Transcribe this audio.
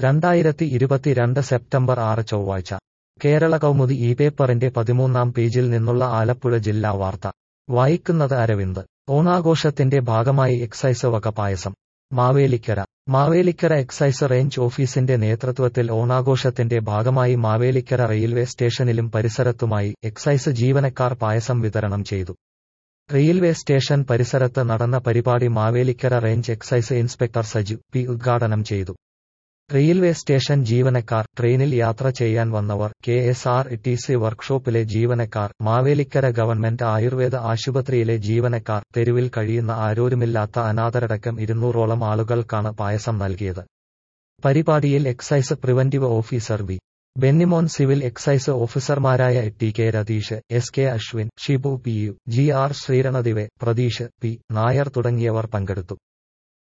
രണ്ടായിരത്തി ഇരുപത്തിരണ്ട് സെപ്റ്റംബർ ആറ് ചൊവ്വാഴ്ച കേരള കൗമുദി ഈ പേപ്പറിന്റെ പതിമൂന്നാം പേജിൽ നിന്നുള്ള ആലപ്പുഴ ജില്ലാ വാർത്ത വായിക്കുന്നത് അരവിന്ദ് ഓണാഘോഷത്തിന്റെ ഭാഗമായി എക്സൈസ് വക പായസം മാവേലിക്കര മാവേലിക്കര എക്സൈസ് റേഞ്ച് ഓഫീസിന്റെ നേതൃത്വത്തിൽ ഓണാഘോഷത്തിന്റെ ഭാഗമായി മാവേലിക്കര റെയിൽവേ സ്റ്റേഷനിലും പരിസരത്തുമായി എക്സൈസ് ജീവനക്കാർ പായസം വിതരണം ചെയ്തു റെയിൽവേ സ്റ്റേഷൻ പരിസരത്ത് നടന്ന പരിപാടി Mavelikara range excise inspector Saju P ഉദ്ഘാടനം ചെയ്തു റെയിൽവേ സ്റ്റേഷൻ ജീവനക്കാർ ട്രെയിനിൽ യാത്ര ചെയ്യാൻ വന്നവർ K S R T C വർക്ക്ഷോപ്പിലെ ജീവനക്കാർ മാവേലിക്കര ഗവൺമെന്റ് ആയുർവേദ ആശുപത്രിയിലെ ജീവനക്കാർ തെരുവിൽ കഴിയുന്ന ആരോരുമില്ലാത്ത അനാഥരടക്കം ഇരുന്നൂറോളം ആളുകൾക്കാണ് പായസം നൽകിയത് പരിപാടിയിൽ excise preventive officer V Bennymon civil excise ഓഫീസർമാരായ T K Ratheesh S K Ashwin Shibu P U G R ശ്രീരണദിവെ പ്രതീഷ് പി നായർ തുടങ്ങിയവർ പങ്കെടുത്തു